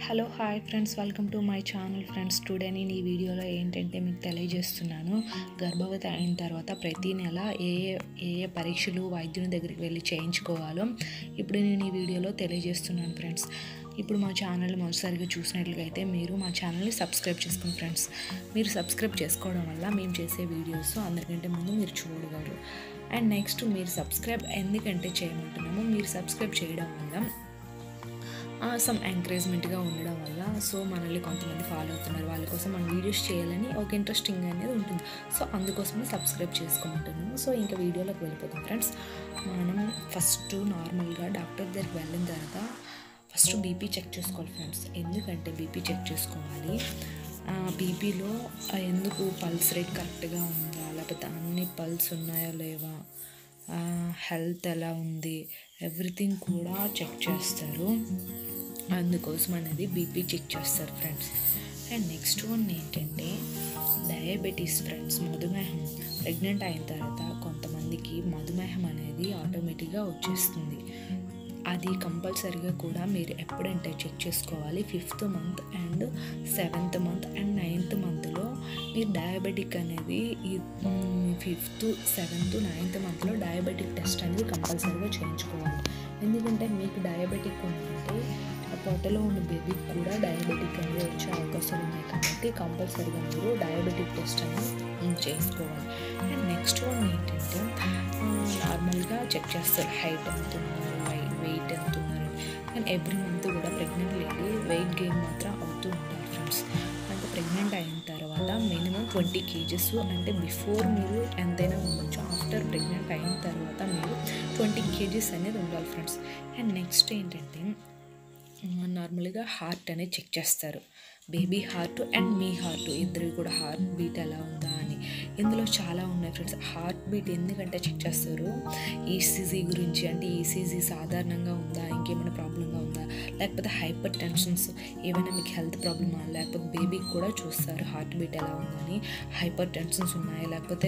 hello hi friends welcome to my channel friends today నేను ఈ వీడియోలో ఏంటంటే మీకు తెలియజేస్తున్నాను గర్భవతి అయిన తర్వాత ప్రతి నెల ఏ ఏ ఏ ఏ పరీక్షలు వైద్యుని దగ్గరికి వెళ్ళి చేయించుకోవాలో ఇప్పుడు నేను ఈ వీడియోలో తెలియజేస్తున్నాను ఫ్రెండ్స్ ఇప్పుడు మా ఛానల్ మొదటిసారిగా చూసినట్లయితే మీరు మా ఛానల్ని సబ్స్క్రైబ్ చేసుకోండి ఫ్రెండ్స్ మీరు సబ్స్క్రైబ్ చేసుకోవడం వల్ల మేము చేసే వీడియోస్ అందరికంటే ముందు మీరు చూడగలరు అండ్ నెక్స్ట్ మీరు సబ్స్క్రైబ్ ఎందుకంటే చేయమంటున్నామో మీరు సబ్స్క్రైబ్ చేయడం వల్ల సమ్ ఎంకరేజ్మెంట్గా ఉండడం వల్ల సో మనల్ని కొంతమంది ఫాలో అవుతున్నారు వాళ్ళ కోసం మనం వీడియోస్ చేయాలని ఒక ఇంట్రెస్టింగ్ అనేది ఉంటుంది సో అందుకోసమే సబ్స్క్రైబ్ చేసుకోమంటున్నాము సో ఇంకా వీడియోలోకి వెళ్ళిపోతాం ఫ్రెండ్స్ మనం ఫస్ట్ నార్మల్గా డాక్టర్ దగ్గరికి వెళ్ళిన తర్వాత ఫస్ట్ బీపీ చెక్ చేసుకోవాలి ఫ్రెండ్స్ ఎందుకంటే బీపీ చెక్ చేసుకోవాలి బీపీలో ఎందుకు పల్స్ రేట్ కరెక్ట్గా ఉందా లేకపోతే అన్ని పల్స్ ఉన్నాయా లేవా హెల్త్ ఎలా ఉంది ఎవ్రీథింగ్ కూడా చెక్ చేస్తారు అందుకోసం అనేది బీపీ చెక్ చేస్తారు ఫ్రెండ్స్ అండ్ నెక్స్ట్ వన్ ఏంటంటే డయాబెటీస్ ఫ్రెండ్స్ మధుమేహం ప్రెగ్నెంట్ అయిన తర్వాత కొంతమందికి మధుమేహం అనేది ఆటోమేటిక్గా వచ్చేస్తుంది అది కంపల్సరీగా కూడా మీరు ఎప్పుడంటే చెక్ చేసుకోవాలి fifth month and seventh month and ninth మంత్లో మీరు డయాబెటిక్ అనేది ఈ ఫిఫ్త్ సెవెంత్ నైన్త్ మంత్లో డయాబెటిక్ టెస్ట్ అనేది కంపల్సరీగా చేయించుకోవాలి ఎందుకంటే మీకు డయాబెటిక్ ఉందంటే పొట్టలో ఉన్న బేబీకి కూడా డయాబెటిక్ అనేది వచ్చే అవకాశాలు ఉన్నాయి కాబట్టి కంపల్సరీగా మీరు డయాబెటిక్ టెస్ట్ అనేది చేసుకోవాలి అండ్ నెక్స్ట్ వన్ ఏంటంటే నార్మల్గా చెక్ చేస్తారు హైట్ ఎంత ఉన్నారు వెయిట్ ఎంత ఉన్నారు అండ్ ఎవ్రీ మంత్ కూడా ప్రెగ్నెంట్ లేడీ వెయిట్ గెయిన్ మాత్రం అవుతూ ఉంటారు ఫ్రెండ్స్ అంటే ప్రెగ్నెంట్ అయిన తర్వాత మినిమం ట్వంటీ కేజెస్ అంటే బిఫోర్ మీరు ఎంతైనా ఉండొచ్చు ఆఫ్టర్ ప్రెగ్నెంట్ అయిన తర్వాత మీరు ట్వంటీ కేజీస్ అనేది ఉండాలి ఫ్రెండ్స్ అండ్ నెక్స్ట్ ఏంటంటే నార్మల్గా హార్ట్ అనేది చెక్ చేస్తారు బేబీ హార్ట్ అండ్ మీ హార్ట్ ఇద్దరు కూడా హార్ట్ బీట్ ఎలా ఉందా అని ఇందులో చాలా ఉన్నాయి ఫ్రెండ్స్ హార్ట్ బీట్ ఎందుకంటే చెక్ చేస్తారు ఈసీజీ గురించి అంటే ఈసీజీ సాధారణంగా ఉందా ఇంకేమైనా ప్రాబ్లంగా ఉందా లేకపోతే హైపర్ టెన్షన్స్ ఏమైనా మీకు హెల్త్ ప్రాబ్లమా లేకపోతే బేబీకి కూడా చూస్తారు హార్ట్ బీట్ ఎలా ఉందని హైపర్ టెన్షన్స్ ఉన్నాయా లేకపోతే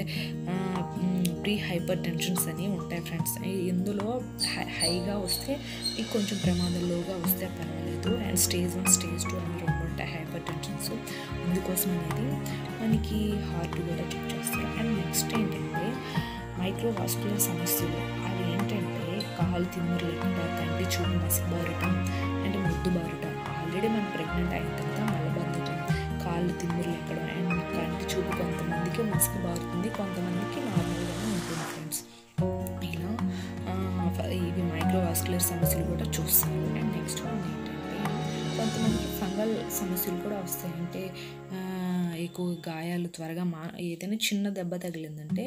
ప్రీ హైపర్ టెన్షన్స్ అని ఉంటాయి ఫ్రెండ్స్ ఇందులో హై హైగా వస్తే మీకు కొంచెం ప్రమాదంలోగా వస్తే పర్వాలేదు and stage one stage two అని రెండు ఉంటాయి హైపర్ టెన్షన్స్ అందుకోసం అనేది మనకి హార్ట్ కూడా చెక్ చేస్తారు అండ్ నెక్స్ట్ ఏంటంటే మైక్రోవాస్కులర్ సమస్యలు అవి ఏంటంటే కాలు తిమ్మురు లేకుండా కంటి చూపు మసిబారటం అంటే ముద్దు బారటం ఆల్రెడీ మనం ప్రెగ్నెంట్ అయిన తర్వాత మలబద్ధకం కాళ్ళు తిమ్మురు ఎక్కడం అండ్ కంటి చూపు కొంతమందికి మసక బారుతుంది కొంతమందికి నార్మల్గానే ఉంటుంది ఫ్రెండ్స్ ఇలా ఇవి మైక్రోవాస్కులర్ సమస్యలు కూడా చూస్తారు అండ్ నెక్స్ట్ వన్ ఏంటంటే కొంతమందికి ఫంగల్ సమస్యలు కూడా వస్తాయి అంటే ఎక్కువ గాయాలు త్వరగా మా ఏదైనా చిన్న దెబ్బ తగిలిందంటే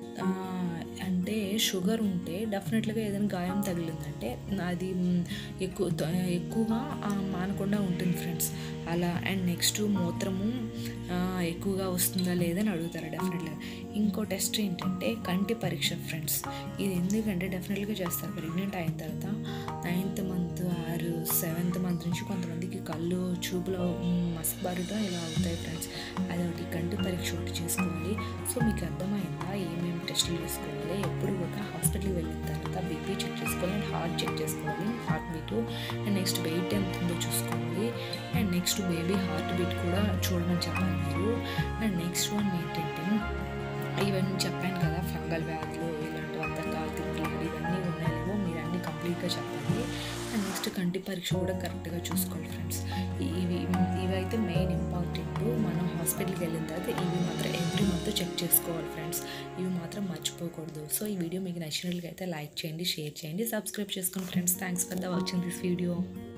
అంటే షుగర్ ఉంటే డెఫినెట్గా ఏదైనా గాయం తగిలిందంటే అది ఎక్కువ ఎక్కువగా మానకుండా ఉంటుంది ఫ్రెండ్స్ అలా అండ్ నెక్స్ట్ మూత్రము ఎక్కువగా వస్తుందా లేదని అడుగుతారు డెఫినెట్గా ఇంకో టెస్ట్ ఏంటంటే కంటి పరీక్ష ఫ్రెండ్స్ ఇది ఎందుకంటే డెఫినెట్గా చేస్తారు ప్రెగ్నెంట్ అయిన తర్వాత నైన్త్ మంత్ ఆరు సెవెంత్ మంత్ నుంచి కొంతమందికి కళ్ళు చూపులో మసబారుగా ఇలా అవుతాయి ఫ్రెండ్స్ అదొకటి కంటి పరీక్ష ఒకటి చేసుకోవాలి సో మీకు అర్థమైందా ఏమేమి టెస్టులు చేసుకోవాలి ఎప్పుడు కూడా హాస్పిటల్కి వెళ్ళిన తర్వాత బీపీ చెక్ చేసుకోవాలి అండ్ హార్ట్ చెక్ చేసుకోవాలి heart beat and next weight ఎంత ఉందో చూసుకోవాలి and next baby heart beat కూడా చూడమని చెప్పాలి మీరు అండ్ నెక్స్ట్ వన్ ఏంటంటే ఇవన్నీ చెప్పాను కదా ఫంగల్ వ్యాధులు ఇలాంటి వందకాలు తిరుగులు ఇవన్నీ ఉన్నాయేమో మీరు అన్నీ కంప్లీట్గా చెప్పాలి అండ్ నెక్స్ట్ కంటి పరీక్ష కూడా కరెక్ట్గా చూసుకోవాలి ఫ్రెండ్స్ ఇవి ఇవైతే మెయిన్ ఇంపార్టెంట్ మనం హాస్పిటల్కి వెళ్ళిన తర్వాత ఇవి మాత్రం ఎవ్రీ మంత్ చెక్ చేసుకోవాలి ఫ్రెండ్స్ ఇవి మాత్రం మర్చిపోకూడదు సో ఈ వీడియో మీకు నచ్చినట్లయితే లైక్ చేయండి షేర్ చేయండి సబ్స్క్రైబ్ చేసుకోండి friends thanks for the watching this video